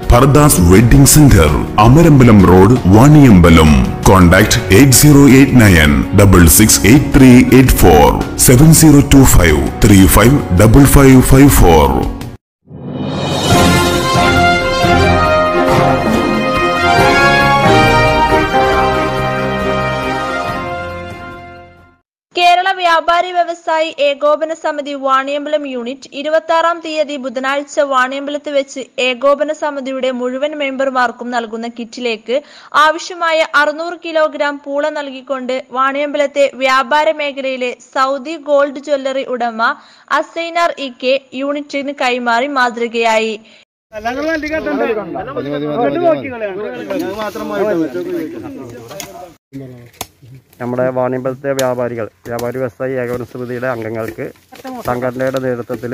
ഫർദാസ് wedding centre Amarambalam road Vaniyambalam contact eight zero eight nine double six eight three eight four seven zero two five three five double five five four Kerala വ്യാപാരി വ്യവസായി ഏകോപന സമിതി Vaniyambalam unit ഇരുപത്തി ആറാം തീയതി ബുധനാഴ്ച വാണിയമ്പലത്ത് വെച്ച് ഏകോപന സമിതിയുടെ മുഴുവൻ മെമ്പർമാർക്കും നൽകുന്ന കിറ്റിലേക്ക് ആവശ്യമായ അറുന്നൂറ് കിലോഗ്രാം പൂള നൽകിക്കൊണ്ട് വാണിയമ്പലത്തെ വ്യാപാര മേഖലയിലെ സൗദി ഗോൾഡ് ജ്വല്ലറി ഉടമ അസൈനാർ ഇ കെ യൂണിറ്റിന് കൈമാറി മാതൃകയായി നമ്മുടെ വാണിയമ്പലത്തെ വ്യാപാരികൾ വ്യാപാരി വ്യവസായി ഏകോപന സമിതിയുടെ അംഗങ്ങൾക്ക് സംഘടനയുടെ നേതൃത്വത്തിൽ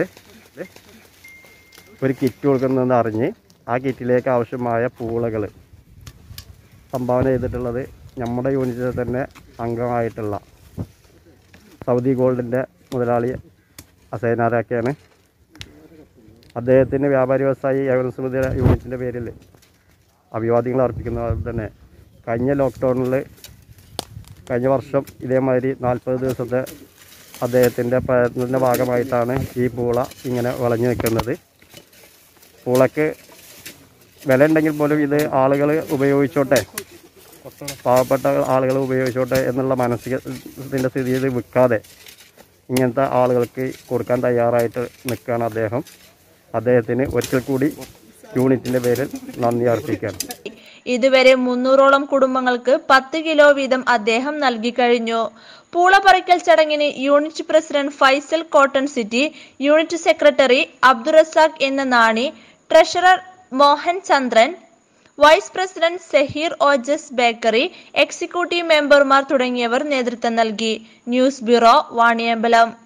ഒരു കിറ്റ് കൊടുക്കുന്നതെന്ന് അറിഞ്ഞ് ആ കിറ്റിലേക്ക് ആവശ്യമായ പൂളകൾ സംഭാവന ചെയ്തിട്ടുള്ളത് നമ്മുടെ യൂണിറ്റിൽ തന്നെ അംഗമായിട്ടുള്ള സൗദി ഗോൾഡിൻ്റെ മുതലാളി അസൈനാരൊക്കെയാണ് അദ്ദേഹത്തിന് വ്യാപാരി വ്യവസായി ഏകോപന സമിതിയുടെ യൂണിറ്റിൻ്റെ പേരിൽ അഭിവാദ്യങ്ങൾ അർപ്പിക്കുന്ന പോലെ തന്നെ കഴിഞ്ഞ ലോക്ക്ഡൗണിൽ കഴിഞ്ഞ വർഷം ഇതേമാതിരി നാൽപ്പത് ദിവസത്തെ അദ്ദേഹത്തിൻ്റെ പ്രയത്നത്തിൻ്റെ ഭാഗമായിട്ടാണ് ഈ പൂള ഇങ്ങനെ വിളഞ്ഞു നിൽക്കുന്നത് പൂളക്ക് വില ഉണ്ടെങ്കിൽ പോലും ഇത് ആളുകൾ ഉപയോഗിച്ചോട്ടെ പാവപ്പെട്ട ആളുകൾ ഉപയോഗിച്ചോട്ടെ എന്നുള്ള മാനസികത്തിൻ്റെ സ്ഥിതിയിൽ വിൽക്കാതെ ഇങ്ങനത്തെ ആളുകൾക്ക് കൊടുക്കാൻ തയ്യാറായിട്ട് നിൽക്കുകയാണ് അദ്ദേഹം അദ്ദേഹത്തിന് ഒരിക്കൽ കൂടി യൂണിറ്റിൻ്റെ പേരിൽ നന്ദി അർപ്പിക്കുകയാണ് ഇതുവരെ മുന്നൂറോളം കുടുംബങ്ങൾക്ക് പത്ത് കിലോ വീതം അദ്ദേഹം നൽകി കഴിഞ്ഞു പൂള പറിക്കൽ ചടങ്ങിന് unit president Faisal cotton city unit secretary Abdurazak എന്ന Nani treasurer Mohan Chandran vice president Saheer Ojas bakery executive മെമ്പർമാർ തുടങ്ങിയവർ നേതൃത്വം നൽകി ന്യൂസ് ബ്യൂറോ വാണിയമ്പലം